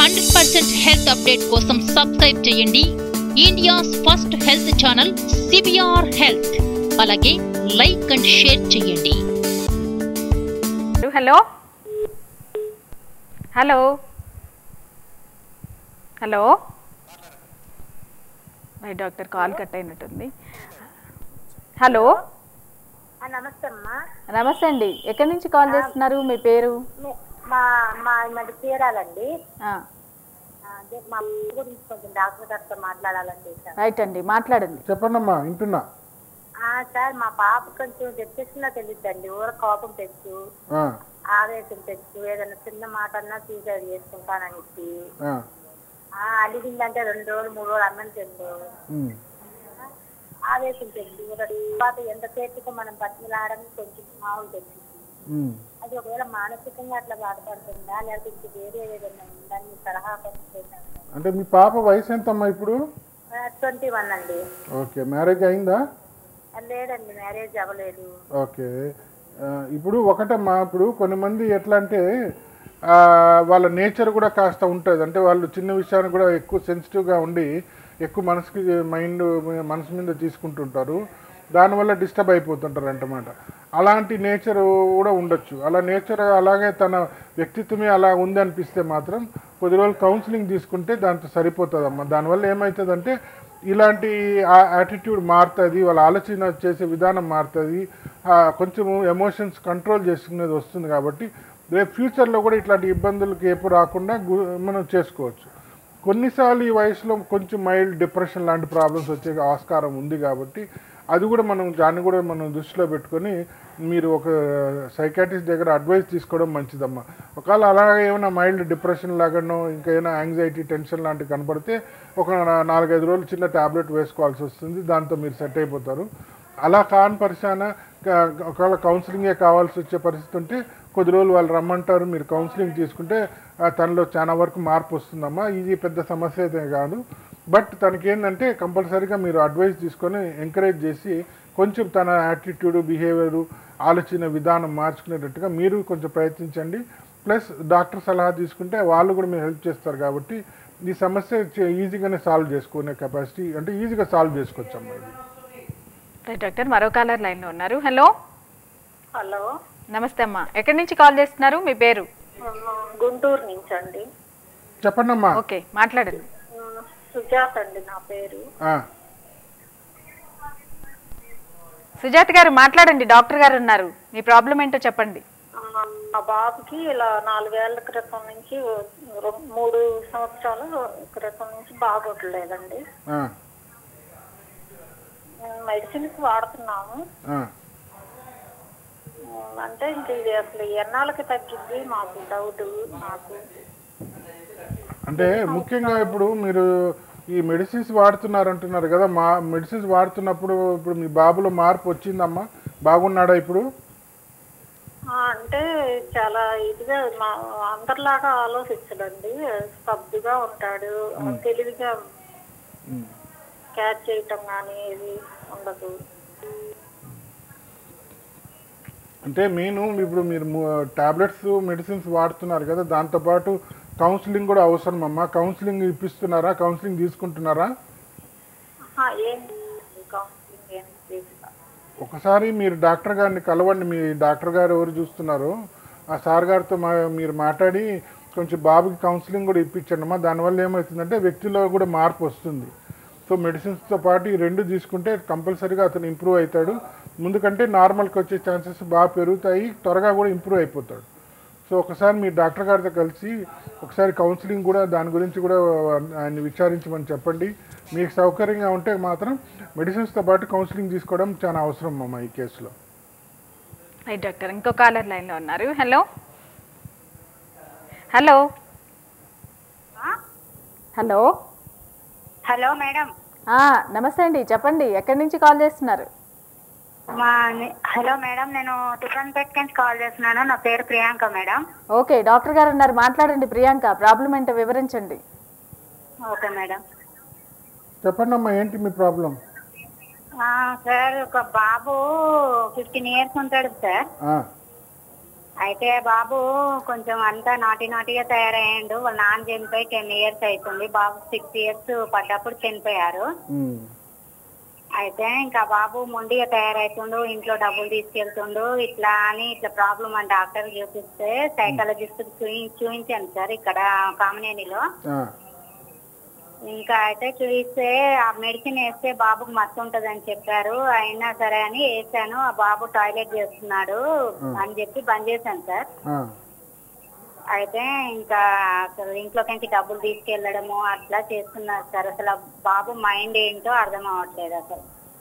Hundred percent health update కోసం subscribe చేయండి India's first health channel CBR health అలాగే like and share చేయండి hello hello hello my doctor call cut అయినట్టుంది hello ఆ, నమస్తే అమ్మా నమస్తే అండి ఎక్కడి నుంచి కాల్ చేస్తున్నారు మీ పేరు మే- మా మా మధ్య తీరాలండి ఆ, ఆ, అదే మా అమ్మ గురించి కొంచెం డాక్టర్ గారితో మాట్లాడాలండి సార్ రైట్ అండి మాట్లాడండి చెప్పండమ్మా వింటున్నా ఆ, సార్ మా పాప కొంచెం డిప్రెషన్ లో తెలియదండి ఊర కోపం తెచ్చు ఆ, ఆవేశం తెచ్చు ఏదైనా చిన్న మాట అన్నా సూసైడ్ చేసుకుంటానని చెప్పి ఆ, ఆ, అలిగిందంటే రెండు రోజులు మూడు రోజులు అన్నం తిండు ఉమ్, ఆవేశం తెచ్చు తర్వాత ఎంతసేపుగా మనం బతిలాడని కొంచెం మామూలు తెచ్చు ఉమ్. అది ఒకవేళ మానసికంగా అట్లా బాధపడుతుందా లేకపోతే ఇంక వేరే ఏదైనా ఉందా మీ సలహా కొంచెం చేశాను అంటే మీ పాప వయసు ఎంతమ్మా ఇప్పుడు ట్వంటీ వన్ అండి ఓకే మ్యారేజ్ అయిందా లేదండి మ్యారేజ్ అవ్వలేదు ఓకే ఆ, ఇప్పుడు ఒకటమ్మా ఇప్పుడు కొన్ని మంది ఎట్లా అంటే ఆ, వాళ్ళ నేచర్ కూడా కాస్త ఉంటుంది అంటే వాళ్ళు చిన్న విషయానికి కూడా ఎక్కువ సెన్సిటివ్గా ఉండి ఎక్కువ మనసుకి మైండ్ మనసు మీద తీసుకుంటుంటారు దానివల్ల డిస్టర్బ్ అయిపోతుంటారు అంటమాట అలాంటి నేచర్ కూడా ఉండొచ్చు అలా నేచర్ అలాగే తన వ్యక్తిత్వమే అలా ఉంది అనిపిస్తే మాత్రం కొద్ది రోజులు కౌన్సిలింగ్ తీసుకుంటే దాంతో సరిపోతుందమ్మా దానివల్ల ఏమవుతుందంటే ఇలాంటి యాటిట్యూడ్ మారుతుంది వాళ్ళ ఆలోచన చేసే విధానం మారుతుంది కొంచెం ఎమోషన్స్ కంట్రోల్ చేసుకునేది వస్తుంది కాబట్టి రేపు ఫ్యూచర్లో కూడా ఇట్లాంటి ఇబ్బందులకు ఏపు రాకుండా గు- మనం చేసుకోవచ్చు కొన్నిసార్లు ఈ వయసులో కొంచెం మైల్డ్ డిప్రెషన్ లాంటి ప్రాబ్లమ్స్ వచ్చే ఆస్కారం ఉంది కాబట్టి అది కూడా మనం దాన్ని కూడా మనం దృష్టిలో పెట్టుకొని మీరు ఒక సైకాట్రిస్ట్ దగ్గర అడ్వైస్ తీసుకోవడం మంచిదమ్మా ఒకవేళ అలాగే ఏమైనా మైల్డ్ డిప్రెషన్ లాగానో ఇంకా ఏమైనా యాంగ్జైటీ టెన్షన్ లాంటివి కనపడితే ఒక నా- నాలుగైదు రోజులు చిన్న ట్యాబ్లెట్ వేసుకోవాల్సి వస్తుంది దాంతో మీరు సెట్ అయిపోతారు అలా కాని పరిశాన క- ఒకవేళ కౌన్సిలింగే కావాల్సి వచ్చే పరిస్థితి ఉంటే కొద్ది రోజులు వాళ్ళు రమ్మంటారు మీరు కౌన్సిలింగ్ తీసుకుంటే ఆ, తనలో చాలా వరకు మార్పు వస్తుందమ్మా ఇది పెద్ద సమస్య అయితే కాదు బట్ తనకి ఏంటంటే కంపల్సరీగా మీరు అడ్వైస్ తీసుకొని ఎంకరేజ్ చేసి కొంచెం తన యాటిట్యూడ్ బిహేవియర్ ఆలోచన విధానం మార్చుకునేటట్టుగా మీరు కొంచెం ప్రయత్నించండి ప్లస్ డాక్టర్ సలహా తీసుకుంటే వాళ్ళు కూడా మీరు హెల్ప్ చేస్తారు కాబట్టి ఈ సమస్య చే- ఈజీగానే సాల్వ్ చేసుకునే కెపాసిటీ అంటే ఈజీగా సాల్వ్ చేసుకోవచ్చు అమ్మా ఇది రైట్ డాక్టర్ మరో కాలర్ లైన్లో ఉన్నారు హలో హలో నమస్తే అమ్మా ఎక్కడి నుంచి కాల్ చేస్తున్నారు మీ పేరు గుంటూరు నుంచి అండి చెప్పండి అమ్మా ఓకే మాట్లాడండి సుజాత అండి నా పేరు ఆ, సుజాత గారు మాట్లాడండి డాక్టర్ గారు ఉన్నారు మీ ప్రాబ్లం ఏంటో చెప్పండి ఆ, మా బాబుకి ఇలా నాలుగేళ్ల క్రితం నుంచి రొ- మూడు సంవత్సరాల క్రితం నుంచి బాగోట్లేదండి ఆ, మెడిసిన్స్ వాడుతున్నాము ఆ. ఉమ్, అంటే ఇంక ఇది అసలు ఎన్నాళ్ళకి తగ్గిద్ది మాకు డౌట్ నాకు అంటే ముఖ్యంగా ఇప్పుడు మీరు ఈ మెడిసిన్స్ వాడుతున్నారు అంటున్నారు కదా మా మెడిసిన్స్ వాడుతున్నప్పుడు ఇప్పుడు మీ బాబులో మార్పు వచ్చిందమ్మా బాగున్నాడా ఇప్పుడు ఆ, అంటే చాలా ఇదిగా మా అందరిలాగా ఆలోచించడండి స్తబ్దుగా ఉంటాడు తెలివిగా క్యాచ్ చేయటం కానీ ఇది ఉండదు అంటే నేను ఇప్పుడు మీరు టాబ్లెట్స్ మెడిసిన్స్ వాడుతున్నారు కదా దాంతోపాటు కౌన్సిలింగ్ కూడా అవసరం అమ్మా కౌన్సిలింగ్ ఇప్పిస్తున్నారా కౌన్సిలింగ్ తీసుకుంటున్నారా ఆహా, ఏం కౌన్సిలింగ్ ఏం తీసుకో ఒకసారి మీరు డాక్టర్ గారిని కలవండి మీ డాక్టర్ గారు ఎవరు చూస్తున్నారో ఆ సార్ గారితో మా మీరు మాట్లాడి కొంచెం బాబుకి కౌన్సిలింగ్ కూడా ఇప్పించండి అమ్మా దానివల్ల ఏమవుతుందంటే వ్యక్తిలో కూడా మార్పు వస్తుంది సో మెడిసిన్స్తో పాటు ఈ రెండు తీసుకుంటే కంపల్సరీగా అతను ఇంప్రూవ్ అవుతాడు ముందుకంటే నార్మల్కి వచ్చే ఛాన్సెస్ బాగా పెరుగుతాయి త్వరగా కూడా ఇంప్రూవ్ అయిపోతాడు సో ఒకసారి మీ డాక్టర్ గారితో కలిసి ఒకసారి కౌన్సిలింగ్ కూడా దాని గురించి కూడా ఆయన విచారించమని చెప్పండి మీకు సౌకర్యంగా ఉంటే మాత్రం మెడిసిన్స్తో పాటు కౌన్సిలింగ్ తీసుకోవడం చాలా అవసరం అమ్మ ఈ కేసులో రైట్ డాక్టర్ ఇంకో కాలర్ లైన్లో ఉన్నారు hello hello hello hello madam ఆ, నమస్తే అండి చెప్పండి ఎక్కడి నుంచి కాల్ చేస్తున్నారు మా హలో మేడం నేను టిఫిన్ పెట్ నుంచి కాల్ చేస్తున్నాను నా పేరు ప్రియాంక మేడం ఓకే డాక్టర్ గారు ఉన్నారు మాట్లాడండి ప్రియాంక ప్రాబ్లం ఏంటో వివరించండి ఓకే మేడం చెప్పండి అమ్మా ఏంటి మీ ప్రాబ్లం సార్ ఒక బాబు ఫిఫ్టీన్ ఇయర్స్ ఉంటాడు సార్ అయితే బాబు కొంచెం అంతా నాటి నాటిగా తయారయ్యాడు వాళ్ళ నాన్న చనిపోయి టెన్ ఇయర్స్ అవుతుంది బాబు సిక్స్ ఇయర్స్ పడ్డప్పుడు చనిపోయారు ఉమ్, అయితే ఇంకా బాబు మొండిగా తయారైతుండు ఇంట్లో డబ్బులు తీసుకెళ్తుండు ఇట్లా అని ఇట్లా ప్రాబ్లం అని డాక్టర్ చూపిస్తే సైకాలజిస్ట్ చూయి చూపించాను సార్ ఇక్కడ కామినేనిలో ఆ, ఇంకా అయితే చూపిస్తే ఆ మెడిసిన్ వేస్తే బాబుకు మత్తు ఉంటది అని చెప్పారు అయినా సరే అని వేసాను ఆ బాబు టాయిలెట్ చేస్తున్నాడు అని చెప్పి బంద్ చేశాను సార్ ఆ. అయితే ఇంకా అసలు ఇంట్లోకి నుంచి డబ్బులు తీసుకెళ్లడము అట్లా చేస్తున్నారు సార్ అసలు ఆ బాబు మైండ్ ఏంటో అర్థం అవ్వట్లేదు అసలు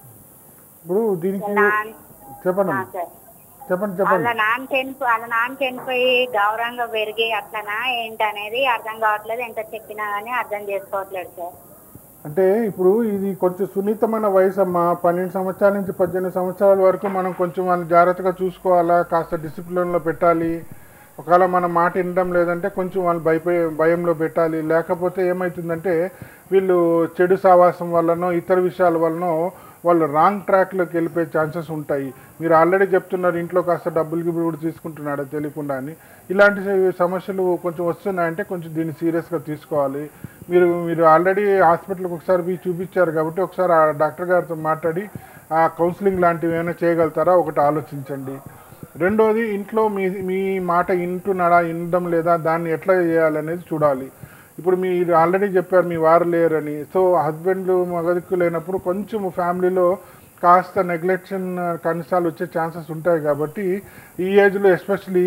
ఇప్పుడు దీనికి వాళ్ళ నాన్న- చెప్పండి ఆ, అమ్మా. సార్ చెప్పండి వాళ్ళ చెప్పండి నాన్న చనిపో వాళ్ళ నాన్న చనిపోయి గౌరవంగా పెరిగి అట్లనా ఏంటనేది అర్థం కావట్లేదు ఎంత చెప్పినా గానీ అర్థం చేసుకోవట్లేదు సార్ అంటే ఇప్పుడు ఇది కొంచెం సున్నితమైన వయసు అమ్మా పన్నెండు సంవత్సరాల నుంచి పద్దెనిమిది సంవత్సరాల వరకు మనం కొంచెం వాళ్ళని జాగ్రత్తగా చూసుకోవాలా కాస్త డిసిప్లిన్లో పెట్టాలి ఒకవేళ మన మాట వినడం లేదంటే కొంచెం వాళ్ళు భయపే భయంలో పెట్టాలి లేకపోతే ఏమవుతుందంటే వీళ్ళు చెడు సావాసం వల్లనో ఇతర విషయాల వల్లనో వాళ్ళు రాంగ్ ట్రాక్లోకి వెళ్ళిపోయే ఛాన్సెస్ ఉంటాయి మీరు ఆల్రెడీ చెప్తున్నారు ఇంట్లో కాస్త డబ్బులు గిబ్బులు కూడా తీసుకుంటున్నాడు తెలియకుండా అని ఇలాంటి సమస్యలు కొంచెం వస్తున్నాయంటే కొంచెం దీన్ని సీరియస్గా తీసుకోవాలి మీరు మీరు ఆల్రెడీ హాస్పిటల్కి ఒకసారి పోయి చూపించారు కాబట్టి ఒకసారి ఆ డాక్టర్ గారితో మాట్లాడి ఆ కౌన్సిలింగ్ లాంటివి ఏమైనా చేయగలుగుతారా ఒకటి ఆలోచించండి రెండోది ఇంట్లో మీ మీ మాట వింటున్నాడా వినడం లేదా దాన్ని ఎట్లా చేయాలనేది చూడాలి ఇప్పుడు మీరు ఆల్రెడీ చెప్పారు మీ వారు లేరని సో హస్బెండ్లు మగదిక్కు లేనప్పుడు కొంచెం ఫ్యామిలీలో కాస్త నెగ్లెక్షన్ కనీసాలు వచ్చే ఛాన్సెస్ ఉంటాయి కాబట్టి ఈ ఏజ్లో ఎస్పెషలీ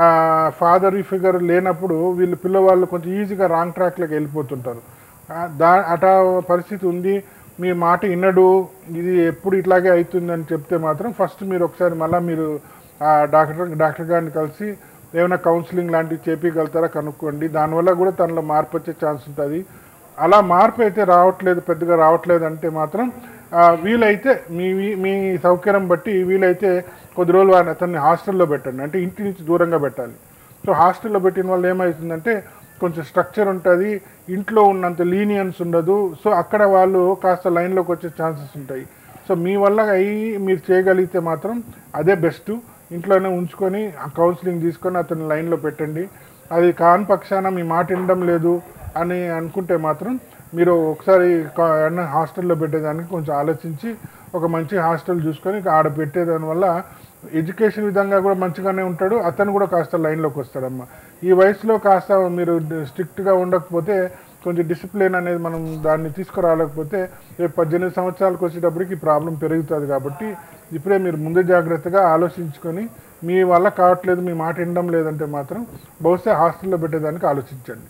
ఫాదర్ ఫిగర్ లేనప్పుడు వీళ్ళు పిల్లవాళ్ళు కొంచెం ఈజీగా రాంగ్ ట్రాక్లోకి వెళ్ళిపోతుంటారు ఆ, దా అటా పరిస్థితి ఉంది మీ మాట వినడు ఇది ఎప్పుడు ఇట్లాగే అవుతుందని చెప్తే మాత్రం ఫస్ట్ మీరు ఒకసారి మళ్ళీ మీరు ఆ డాక్టర్ డాక్టర్ గారిని కలిసి ఏమైనా కౌన్సిలింగ్ లాంటివి చేపించగలుగుతారా కనుక్కోండి దానివల్ల కూడా తనలో మార్పు వచ్చే ఛాన్స్ ఉంటుంది అలా మార్పు అయితే రావట్లేదు పెద్దగా రావట్లేదు అంటే మాత్రం ఆ, వీలైతే మీ మీ- మీ సౌకర్యం బట్టి వీలైతే కొద్ది రోజులు వాడిని అతన్ని హాస్టల్లో పెట్టండి అంటే ఇంటి నుంచి దూరంగా పెట్టాలి సో హాస్టల్లో పెట్టిన వల్ల ఏమవుతుందంటే కొంచెం స్ట్రక్చర్ ఉంటుంది ఇంట్లో ఉన్నంత లీనియన్స్ ఉండదు సో అక్కడ వాళ్ళు కాస్త లైన్లోకి వచ్చే ఛాన్సెస్ ఉంటాయి సో మీ వల్ల అయ్యి మీరు చేయగలిగితే మాత్రం అదే బెస్ట్ ఇంట్లోనే ఉంచుకొని ఆ కౌన్సిలింగ్ తీసుకొని అతని లైన్లో పెట్టండి అది కాని పక్షాన మీ మాట వినడం లేదు అని అనుకుంటే మాత్రం మీరు ఒకసారి కా- ఏమన్నా హాస్టల్లో పెట్టేదానికి కొంచెం ఆలోచించి ఒక మంచి హాస్టల్ చూసుకొని ఆడ పెట్టేదాని వల్ల ఎడ్యుకేషన్ విధంగా కూడా మంచిగానే ఉంటాడు అతను కూడా కాస్త లైన్లోకి వస్తాడమ్మా ఈ వయసులో కాస్త మీరు స్ట్రిక్ట్గా ఉండకపోతే కొంచెం డిసిప్లిన్ అనేది మనం దాన్ని తీసుకురాలేకపోతే రేపు పద్దెనిమిది సంవత్సరాలకు వచ్చేటప్పటికి ప్రాబ్లం పెరుగుతుంది కాబట్టి ఇప్పుడే మీరు ముందు జాగ్రత్తగా ఆలోచించుకొని మీ వల్ల కావట్లేదు మీ మాట వినడం లేదంటే మాత్రం బహుశా హాస్టల్లో పెట్టేదానికి ఆలోచించండి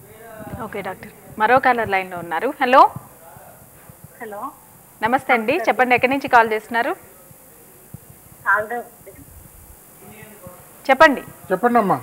ఓకే డాక్టర్ మరో కాలర్ లైన్లో ఉన్నారు హలో హలో నమస్తే అండి చెప్పండి ఎక్కడి నుంచి కాల్ చేస్తున్నారు ఆల్రెడీ చెప్పండి చెప్పండి అమ్మా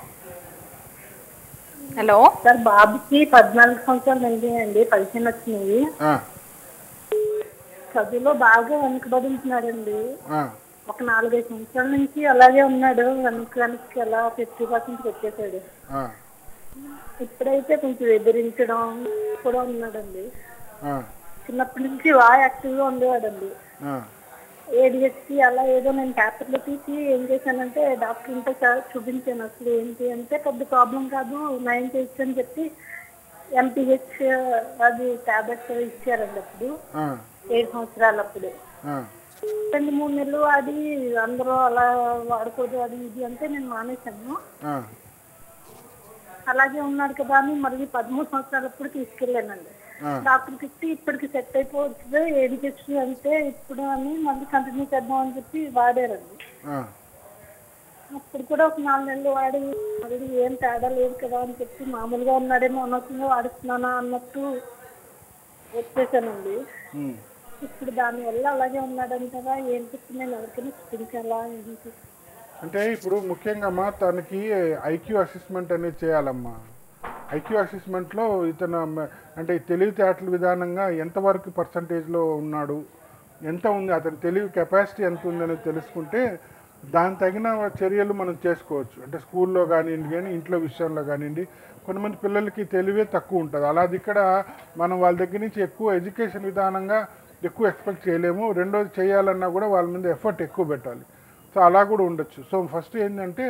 హలో సార్ బాబుకి పద్నాలుగు సంవత్సరాలు నిండినాయండి పదిహేను వచ్చినాయి ఆ, చదువులో బాగా వెనుకబడి ఉంటున్నాడండి ఆ, ఒక నాలుగైదు సంవత్సరాల నుంచి అలాగే ఉన్నాడు వెనక్కి వెనక్కి అలా ఫిఫ్టీ పర్సెంట్ వచ్చేసాడు ఆ, ఇప్పుడైతే కొంచెం ఎదిరించడం కూడా ఉన్నాడండి ఆ, చిన్నప్పటి నుంచి బాగా యాక్టివ్గా ఉండేవాడండి ఆ, ఏడిహెచ్సి అలా ఏదో నేను పేపర్లో తీసి ఏం చేశానంటే డాక్టర్ ఉంటే సార్ చూపించాను అసలు ఏంటి అంటే పెద్ద ప్రాబ్లం కాదు నయం చేయొచ్చు అని చెప్పి ఎంపీహెచ్ అది టాబ్లెట్స్ ఇచ్చారండి అప్పుడు ఆ, ఏడు సంవత్సరాలప్పుడు ఆ, రెండు మూడు నెలలు అది అందరూ అలా వాడుకోదు అది ఇది అంటే నేను మానేశాను ఆ, అలాగే ఉన్నాడు కదా అని మళ్ళీ పదమూడు సంవత్సరాలప్పుడు తీసుకెళ్ళానండి ఆ. డాక్టర్కి ఇచ్చి ఇప్పటికి సెట్ అయిపోవచ్చు ఏది తెచ్చు అంటే ఇప్పుడు అని మళ్ళీ కంటిన్యూ చేద్దాం అని చెప్పి వాడారండి ఆ, అప్పుడు కూడా ఒక నాలుగు నెలలు వాడి మళ్ళీ ఏం తేడా లేదు కదా అని చెప్పి మామూలుగా ఉన్నాడేమో అనవసరంగా వాడుతున్నానా అన్నట్టు వచ్చేసానండి ఉమ్. ఇప్పుడు దానివల్ల అలాగే ఉన్నాడంటారా ఏంటి ఇప్పుడు నేను ఎవరికైనా చూపించాలా ఏంటి అంటే ఇప్పుడు ముఖ్యంగా అమ్మా తనకి ఐక్యూ అసెస్మెంట్ అనేది చేయాలమ్మా ఐక్యూ అసెస్మెంట్లో ఇతను మ- అంటే తెలివితేటల విధానంగా ఎంతవరకు పర్సంటేజ్లో ఉన్నాడు ఎంత ఉంది అతని తెలివి కెపాసిటీ ఎంత ఉందనేది తెలుసుకుంటే దాని తగిన చర్యలు మనం చేసుకోవచ్చు అంటే స్కూల్లో కానివ్వండి కానీ ఇంట్లో విషయంలో కానివ్వండి కొంతమంది పిల్లలకి తెలివే తక్కువ ఉంటుంది అలాది ఇక్కడ మనం వాళ్ళ దగ్గర నుంచి ఎక్కువ ఎడ్యుకేషన్ విధానంగా ఎక్కువ ఎక్స్పెక్ట్ చేయలేము రెండోది చేయాలన్నా కూడా వాళ్ళ మీద ఎఫర్ట్ ఎక్కువ పెట్టాలి సో అలా కూడా ఉండొచ్చు సో ఫస్ట్ ఏంటంటే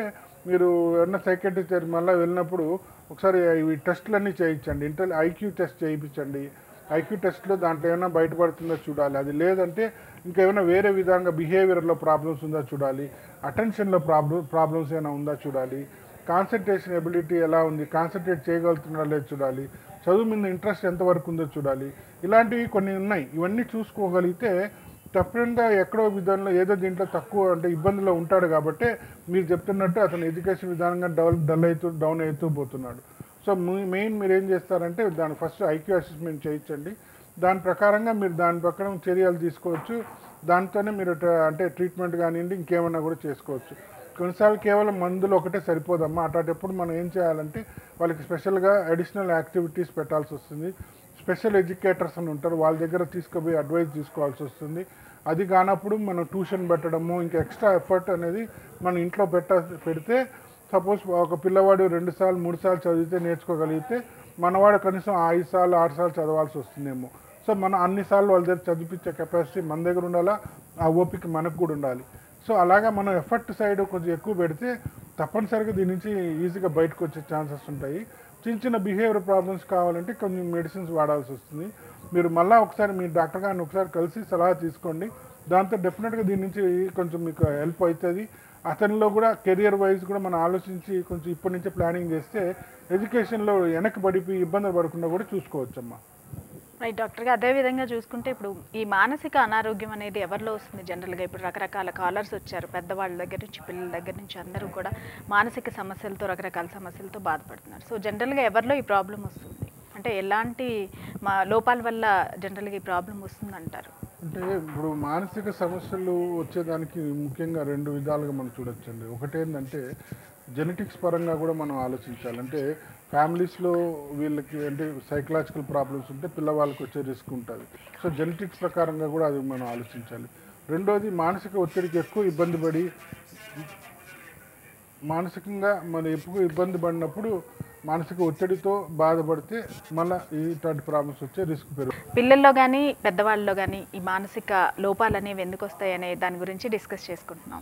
మీరు ఏమన్నా సైకెట్రిస్ట్ మళ్ళీ వెళ్ళినప్పుడు ఒకసారి ఇవి టెస్టులన్నీ చేయించండి ఇంటర్ ఐక్యూ టెస్ట్ చేయించండి ఐక్యూ టెస్ట్లో దాంట్లో ఏమైనా బయటపడుతుందో చూడాలి అది లేదంటే ఇంకేమైనా వేరే విధంగా బిహేవియర్లో ప్రాబ్లమ్స్ ఉందా చూడాలి అటెన్షన్లో ప్రాబ్లమ్ ప్రాబ్లమ్స్ ఏమైనా ఉందా చూడాలి కాన్సన్ట్రేషన్ ఎబిలిటీ ఎలా ఉంది కాన్సన్ట్రేట్ చేయగలుగుతున్నారా లేదు చూడాలి చదువు మీద ఇంట్రెస్ట్ ఎంతవరకు ఉందో చూడాలి ఇలాంటివి కొన్ని ఉన్నాయి ఇవన్నీ చూసుకోగలిగితే డెఫినెట్గా ఎక్కడో విధానంలో ఏదో దీంట్లో తక్కువ అంటే ఇబ్బందిలో ఉంటాడు కాబట్టి మీరు చెప్తున్నట్టు అతను ఎడ్యుకేషన్ విధానంగా డెవలప్ డల్ అవుతూ డౌన్ అవుతూ పోతున్నాడు సో మెయిన్ మీరు ఏం చేస్తారంటే దాని ఫస్ట్ ఐక్యూ అసెస్మెంట్ చేయించండి దాని ప్రకారంగా మీరు దాని ప్రకారం చర్యలు తీసుకోవచ్చు దాంతోనే మీరు ట- అంటే ట్రీట్మెంట్ కానివ్వండి ఇంకేమన్నా కూడా చేసుకోవచ్చు కొన్నిసార్లు కేవలం మందులు ఒకటే సరిపోదమ్మా అట్లాంటప్పుడు మనం ఏం చేయాలంటే వాళ్ళకి స్పెషల్గా అడిషనల్ యాక్టివిటీస్ పెట్టాల్సి వస్తుంది స్పెషల్ ఎడ్యుకేటర్స్ అని ఉంటారు వాళ్ళ దగ్గర తీసుకుపోయి అడ్వైస్ తీసుకోవాల్సి వస్తుంది అది కానప్పుడు మనం ట్యూషన్ పెట్టడము ఇంకా ఎక్స్ట్రా ఎఫర్ట్ అనేది మన ఇంట్లో పెట్ట పెడితే సపోజ్ ఒక పిల్లవాడు రెండు సార్లు మూడు సార్లు చదివితే నేర్చుకోగలిగితే మనవాడు కనీసం ఐదు సార్లు ఆరు సార్లు చదవాల్సి వస్తుందేమో సో మనం అన్నిసార్లు వాళ్ళ దగ్గర చదివించే కెపాసిటీ మన దగ్గర ఉండాలా ఆ ఓపిక మనకు కూడా ఉండాలి సో అలాగా మనం ఎఫర్ట్ సైడ్ కొంచెం ఎక్కువ పెడితే తప్పనిసరిగా దీని నుంచి ఈజీగా బయటకు వచ్చే ఛాన్సెస్ ఉంటాయి చిన్న చిన్న బిహేవియర్ ప్రాబ్లమ్స్ కావాలంటే కొంచెం మెడిసిన్స్ వాడాల్సి వస్తుంది మీరు మళ్ళీ ఒకసారి మీ డాక్టర్ గారిని ఒకసారి కలిసి సలహా తీసుకోండి దాంతో డెఫినెట్గా దీని నుంచి కొంచెం మీకు హెల్ప్ అవుతుంది అతనిలో కూడా కెరియర్ వైజ్ కూడా మనం ఆలోచించి కొంచెం ఇప్పటి నుంచే ప్లానింగ్ చేస్తే ఎడ్యుకేషన్లో వెనక్కి పడిపోయి ఇబ్బంది పడకుండా కూడా చూసుకోవచ్చమ్మా రైట్ డాక్టర్ గారు అదే విధంగా చూసుకుంటే ఇప్పుడు ఈ మానసిక అనారోగ్యం అనేది ఎవరిలో వస్తుంది జనరల్గా ఇప్పుడు రకరకాల కాలర్స్ వచ్చారు పెద్దవాళ్ళ దగ్గర నుంచి పిల్లల దగ్గర నుంచి అందరూ కూడా మానసిక సమస్యలతో రకరకాల సమస్యలతో బాధపడుతున్నారు సో జనరల్గా ఎవరిలో ఈ ప్రాబ్లం వస్తుంది అంటే ఎలాంటి మా లోపాల వల్ల జనరల్గా ఈ ప్రాబ్లం వస్తుంది అంటారు అంటే ఇప్పుడు మానసిక సమస్యలు వచ్చేదానికి ముఖ్యంగా రెండు విధాలుగా మనం చూడొచ్చండి ఒకటి ఏంటంటే జెనెటిక్స్ పరంగా కూడా మనం ఆలోచించాలి అంటే ఫ్యామిలీస్లో వీళ్ళకి అంటే సైకలాజికల్ ప్రాబ్లమ్స్ ఉంటే పిల్లవాళ్ళకి వచ్చే రిస్క్ ఉంటుంది సో జెనెటిక్స్ ప్రకారంగా కూడా అది మనం ఆలోచించాలి రెండోది మానసిక ఒత్తిడికి ఎక్కువ ఇబ్బంది పడి మానసికంగా మనం ఎప్పుడు ఇబ్బంది పడినప్పుడు మానసిక ఒత్తిడితో బాధపడితే మళ్ళీ ఇట్లాంటి ప్రాబ్లమ్స్ వచ్చే రిస్క్ పెరుగుతుంది పిల్లల్లో కానీ పెద్దవాళ్ళలో కానీ ఈ మానసిక లోపాలు అనేవి ఎందుకు వస్తాయి అనే దాని గురించి డిస్కస్ చేసుకుంటున్నాం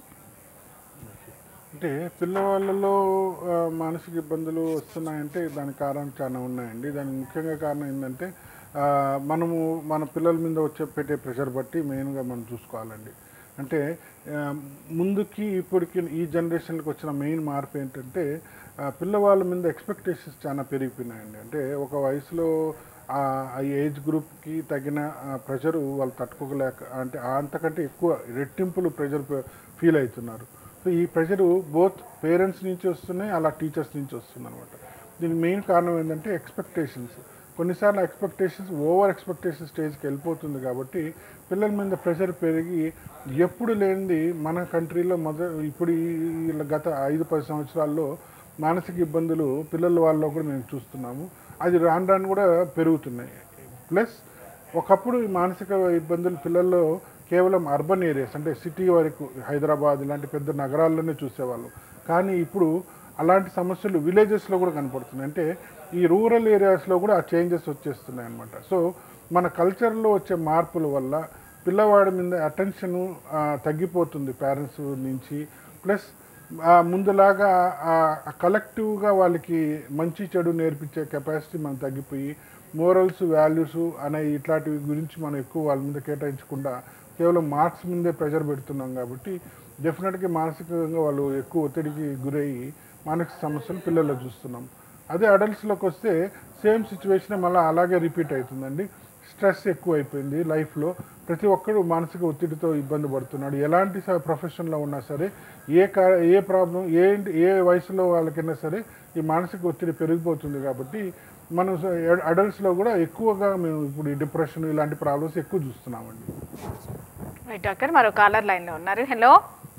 అంటే పిల్లవాళ్ళలో ఆ, మానసిక ఇబ్బందులు వస్తున్నాయంటే దానికి కారణం చాలా ఉన్నాయండి దానికి ముఖ్యంగా కారణం ఏంటంటే ఆ, మనము మన పిల్లల మీద వచ్చే పెట్టే ప్రెషర్ బట్టి మెయిన్గా మనం చూసుకోవాలండి అంటే ఆ, ముందుకి ఇప్పటికి ఈ జనరేషన్కి వచ్చిన మెయిన్ మార్పు ఏంటంటే ఆ, పిల్లవాళ్ళ మీద ఎక్స్పెక్టేషన్స్ చాలా పెరిగిపోయినాయండి అంటే ఒక వయసులో ఆ ఆ ఏజ్ గ్రూప్కి తగిన ప్రెషర్ వాళ్ళు తట్టుకోలేక అంటే అంతకంటే ఎక్కువ రెట్టింపులు ప్రెషర్ ఫీల్ అవుతున్నారు సో ఈ ప్రెషర్ బోత్ పేరెంట్స్ నుంచి వస్తున్నాయి అలా టీచర్స్ నుంచి వస్తుంది అనమాట దీనికి మెయిన్ కారణం ఏంటంటే ఎక్స్పెక్టేషన్స్ కొన్నిసార్లు ఎక్స్పెక్టేషన్స్ ఓవర్ ఎక్స్పెక్టేషన్ స్టేజ్కి వెళ్ళిపోతుంది కాబట్టి పిల్లల మీద ప్రెషర్ పెరిగి ఎప్పుడు లేనిది మన కంట్రీలో మొద ఇప్పుడు ఈ ఈ గత ఐదు పది సంవత్సరాల్లో మానసిక ఇబ్బందులు పిల్లల వాళ్ళలో కూడా మేము చూస్తున్నాము అది రాను రాను కూడా పెరుగుతున్నాయి ప్లస్ ఒకప్పుడు ఈ మానసిక ఇబ్బందులు పిల్లల్లో కేవలం అర్బన్ ఏరియాస్ అంటే సిటీ వరకు హైదరాబాద్ ఇలాంటి పెద్ద నగరాల్లోనే చూసేవాళ్ళు కానీ ఇప్పుడు అలాంటి సమస్యలు విలేజెస్లో కూడా కనపడుతున్నాయి అంటే ఈ రూరల్ ఏరియాస్లో కూడా ఆ చేంజెస్ వచ్చేస్తున్నాయి అనమాట సో మన కల్చర్లో వచ్చే మార్పుల వల్ల పిల్లవాడి మీద అటెన్షన్ తగ్గిపోతుంది పేరెంట్స్ నుంచి ప్లస్ ఆ, ముందులాగా కలెక్టివ్గా వాళ్ళకి మంచి చెడు నేర్పించే కెపాసిటీ మనం తగ్గిపోయి మోరల్స్ వాల్యూస్ అనే ఇట్లాంటివి గురించి మనం ఎక్కువ వాళ్ళ మీద కేటాయించకుండా కేవలం మార్క్స్ మీదే ప్రెషర్ పెడుతున్నాం కాబట్టి డెఫినెట్గా మానసికంగా వాళ్ళు ఎక్కువ ఒత్తిడికి గురయ్యి మానసిక సమస్యలు పిల్లల్లో చూస్తున్నాం అదే అడల్ట్స్లోకి వస్తే సేమ్ సిచ్యువేషన్ మళ్ళీ అలాగే రిపీట్ అవుతుందండి స్ట్రెస్ ఎక్కువ అయిపోయింది లైఫ్లో ప్రతి ఒక్కరు మానసిక ఒత్తిడితో ఇబ్బంది పడుతున్నాడు ఎలాంటి స- ప్రొఫెషన్లో ఉన్నా సరే ఏ కా ఏ ప్రాబ్లం ఏ ఏ వయసులో వాళ్ళకైనా సరే ఈ మానసిక ఒత్తిడి పెరిగిపోతుంది కాబట్టి మనం అడల్ట్స్లో కూడా ఎక్కువగా మేము ఇప్పుడు ఈ డిప్రెషన్ ఇలాంటి ప్రాబ్లమ్స్ ఎక్కువ చూస్తున్నామండి రైట్ డాక్టర్ మరో కాలర్ లైన్లో ఉన్నారు హలో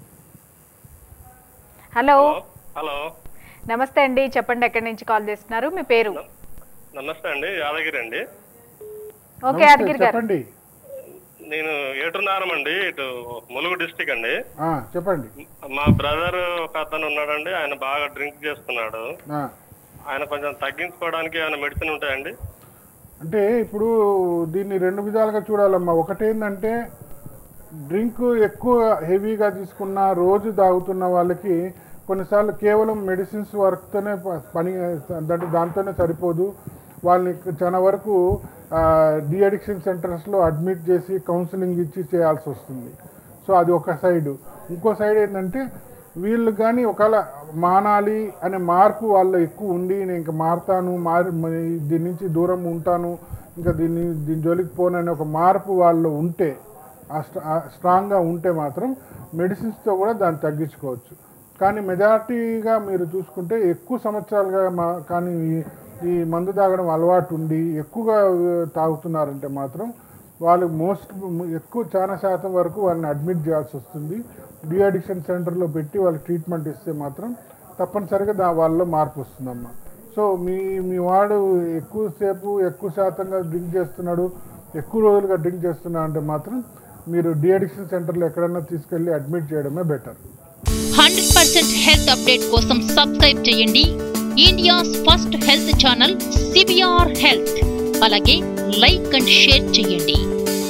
హలో హలో నమస్తే అండి చెప్పండి ఎక్కడి నుంచి కాల్ చేస్తున్నారు మీ పేరు నమస్తే అండి యాదగిరి అండి ఓకే నమస్తే, యాదగిరి గారు చెప్పండి నేను ఏటున్నారం అండి ఇటు ములుగు డిస్టిక్ అండి ఆ, చెప్పండి మా బ్రదర్ ఒక అతను ఉన్నాడండి ఆయన బాగా డ్రింక్ చేస్తున్నాడు ఆ. ఆయన కొంచెం తగ్గించుకోవడానికి ఏమైనా మెడిసిన్ ఉంటాయండి అంటే ఇప్పుడు దీన్ని రెండు విధాలుగా చూడాలమ్మా ఒకటేంటంటే డ్రింక్ ఎక్కువ హెవీగా తీసుకున్న రోజు తాగుతున్న వాళ్ళకి కొన్నిసార్లు కేవలం మెడిసిన్స్ వర్క్తోనే ప- పని అంటే దాంతోనే సరిపోదు వాళ్ళని చాలా వరకు డి అడిక్షన్ సెంటర్స్లో అడ్మిట్ చేసి కౌన్సిలింగ్ ఇచ్చి చేయాల్సి వస్తుంది సో అది ఒక సైడు ఇంకో సైడ్ ఏంటంటే వీళ్ళు కానీ ఒకవేళ మానాలి అనే మార్పు వాళ్ళు ఎక్కువ ఉండి నేను ఇంకా మారుతాను మారి మ- దీని నుంచి దూరం ఉంటాను ఇంకా దీన్ని దీని జోలికి పోనని ఒక మార్పు వాళ్ళు ఉంటే ఆ స్ట్రా- ఆ స్ట్రాంగ్గా ఉంటే మాత్రం మెడిసిన్స్తో కూడా దాన్ని తగ్గించుకోవచ్చు కానీ మెజారిటీగా మీరు చూసుకుంటే ఎక్కువ సంవత్సరాలుగా మా కానీ ఈ- ఈ మందు తాగడం అలవాటు ఉండి ఎక్కువగా ఆ, తాగుతున్నారంటే మాత్రం వాళ్ళు మోస్ట్ ఎక్కువ చాలా శాతం వరకు వాళ్ళని అడ్మిట్ చేయాల్సి వస్తుంది డి అడిక్షన్ సెంటర్లో పెట్టి వాళ్ళకి ట్రీట్మెంట్ ఇస్తే మాత్రం తప్పనిసరిగా దా వాళ్ళలో మార్పు వస్తుందమ్మా సో మీ మీ వాడు ఎక్కువసేపు ఎక్కువ శాతంగా డ్రింక్ చేస్తున్నాడు ఎక్కువ రోజులుగా డ్రింక్ చేస్తున్నా అంటే మాత్రం మీరు డి అడిక్షన్ సెంటర్లో ఎక్కడన్నా తీసుకెళ్ళి అడ్మిట్ చేయడమే better hundred percent health update కోసం సబ్స్క్రైబ్ చేయండి India's first health channel CBR health అలాగే లైక్ అండ్ షేర్ చేయండి